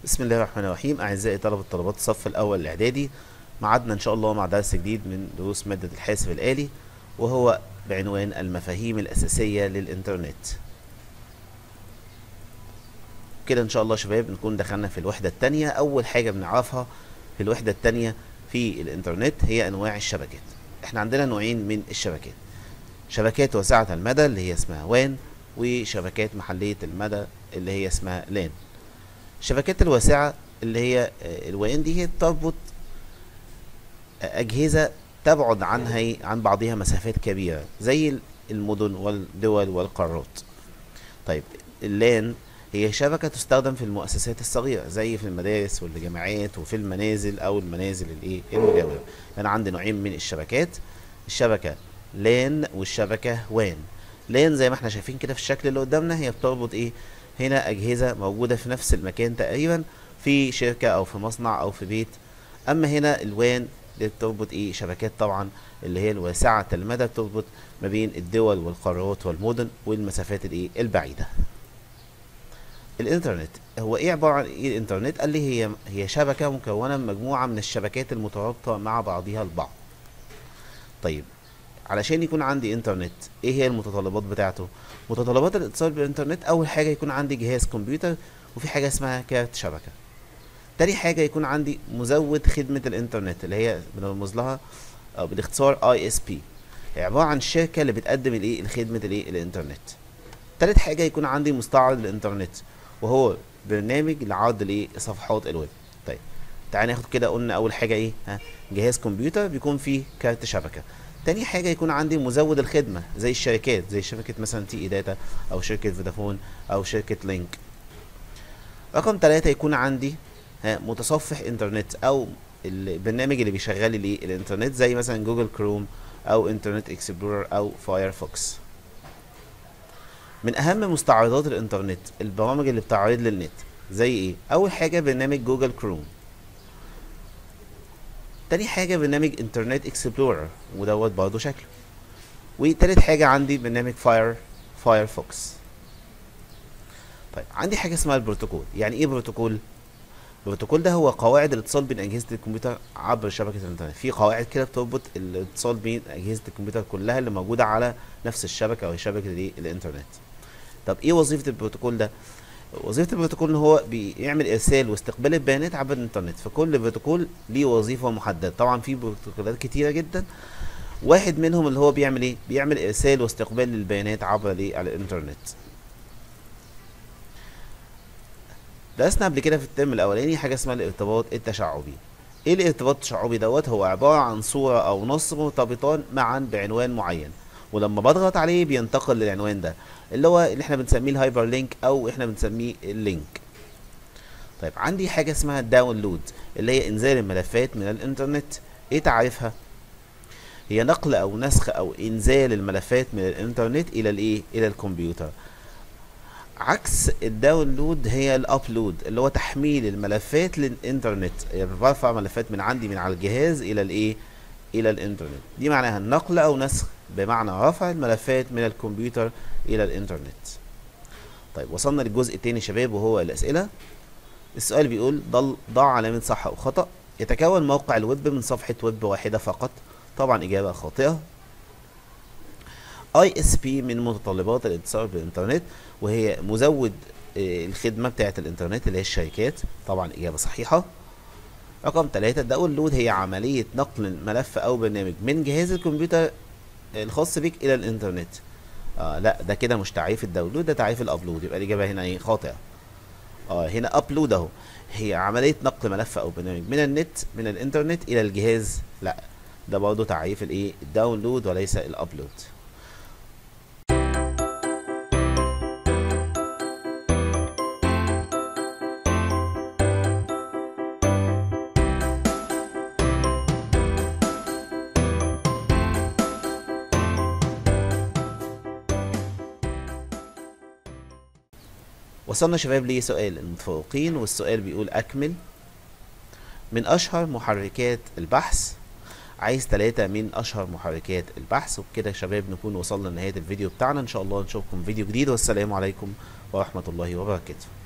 بسم الله الرحمن الرحيم أعزائي طلبة طلبات الصف الأول الإعدادي معادنا إن شاء الله مع درس جديد من دروس مادة الحاسب الآلي وهو بعنوان المفاهيم الأساسية للإنترنت كده إن شاء الله شباب نكون دخلنا في الوحدة التانية أول حاجة بنعرفها في الوحدة التانية في الإنترنت هي أنواع الشبكات إحنا عندنا نوعين من الشبكات شبكات واسعة المدى اللي هي اسمها وان وشبكات محلية المدى اللي هي اسمها لان الشبكات الواسعة اللي هي الوان دي هي تربط أجهزة تبعد عنها عن بعضها مسافات كبيرة زي المدن والدول والقارات طيب اللان هي شبكة تستخدم في المؤسسات الصغيرة زي في المدارس والجامعات وفي المنازل أو المنازل الإيه المجاورة أنا عندي نوعين من الشبكات الشبكة لان والشبكة وان لان زي ما احنا شايفين كده في الشكل اللي قدامنا هي بتربط ايه هنا اجهزة موجودة في نفس المكان تقريبا في شركة او في مصنع او في بيت اما هنا الوان اللي بتربط ايه شبكات طبعا اللي هي الواسعة المدى بتربط ما بين الدول والقارات والمدن والمسافات الايه البعيدة الانترنت هو ايه عبارة عن ايه الانترنت قال لي هي هي شبكة مكونة من مجموعة من الشبكات المترابطة مع بعضها البعض طيب علشان يكون عندي انترنت ايه هي المتطلبات بتاعته متطلبات الاتصال بالانترنت اول حاجه يكون عندي جهاز كمبيوتر وفي حاجه اسمها كارت شبكه تاني حاجه يكون عندي مزود خدمه الانترنت اللي هي بنرمز لها او بالاختصار اي اس بي عباره عن الشركه اللي بتقدم الايه الخدمه الايه الانترنت تالت حاجه يكون عندي مستعرض الانترنت وهو برنامج لعرض الايه صفحات الويب طيب تعالى ناخد كده قلنا اول حاجه ايه ها جهاز كمبيوتر بيكون فيه كارت شبكه تاني حاجة يكون عندي مزود الخدمة زي الشركات زي شركة مثلا تي اي داتا او شركة فودافون او شركة لينك رقم تلاتة يكون عندي ها متصفح انترنت او البرنامج اللي بيشغل لي الانترنت زي مثلا جوجل كروم او انترنت اكسبلورر او فايرفوكس من اهم مستعرضات الانترنت البرامج اللي بتعرض لي النت زي ايه اول حاجة برنامج جوجل كروم تاني حاجة برنامج انترنت اكسبلورر ودوت برضه شكله وتالت حاجة عندي برنامج فاير فايرفوكس طيب عندي حاجة اسمها البروتوكول يعني ايه بروتوكول البروتوكول ده هو قواعد الاتصال بين اجهزة الكمبيوتر عبر شبكة الانترنت في قواعد كده بتربط الاتصال بين اجهزة الكمبيوتر كلها اللي موجودة على نفس الشبكة او شبكة دي الانترنت طب ايه وظيفة البروتوكول ده وظيفة البروتوكول ان هو بيعمل ارسال واستقبال البيانات عبر الانترنت فكل بروتوكول ليه وظيفة محددة طبعا في بروتوكولات كتيرة جدا واحد منهم اللي هو بيعمل ايه بيعمل ارسال واستقبال للبيانات عبر الايه على الانترنت درسنا قبل كده في الترم الاولاني حاجة اسمها الارتباط التشعبي ايه الارتباط التشعبي دوت هو عبارة عن صورة او نص مرتبطان معا بعنوان معين ولما بضغط عليه بينتقل للعنوان ده اللي هو اللي احنا بنسميه الهايبر لينك او احنا بنسميه اللينك طيب عندي حاجه اسمها الداونلود اللي هي انزال الملفات من الانترنت ايه تعريفها هي نقل او نسخ او انزال الملفات من الانترنت الى الايه الى الكمبيوتر عكس الداونلود هي الابلود اللي هو تحميل الملفات للانترنت يعني برفع ملفات من عندي من على الجهاز الى الايه الى الانترنت دي معناها النقل او نسخ بمعنى رفع الملفات من الكمبيوتر الى الانترنت طيب وصلنا للجزء التاني شباب وهو الاسئله السؤال بيقول ضل ضع علامه صح او خطا يتكون موقع الويب من صفحه ويب واحده فقط طبعا اجابه خاطئه اي اس بي من متطلبات الاتصال بالانترنت وهي مزود الخدمه بتاعه الانترنت اللي هي الشركات طبعا اجابه صحيحه رقم ثلاثة داونلود هي عملية نقل الملف أو برنامج من جهاز الكمبيوتر الخاص بك إلى الإنترنت آه لا ده كده مش تعريف الداونلود ده تعريف الأبلود يبقى الإجابة هنا إيه خاطئة آه هنا أبلود أهو هي عملية نقل ملف أو برنامج من النت من الإنترنت إلى الجهاز لا ده برضه تعريف الإيه الداونلود وليس الأبلود وصلنا شباب لسؤال المتفوقين والسؤال بيقول أكمل من أشهر محركات البحث عايز ثلاثة من أشهر محركات البحث وبكده يا شباب نكون وصلنا لنهاية الفيديو بتاعنا إن شاء الله نشوفكم فيديو جديد والسلام عليكم ورحمة الله وبركاته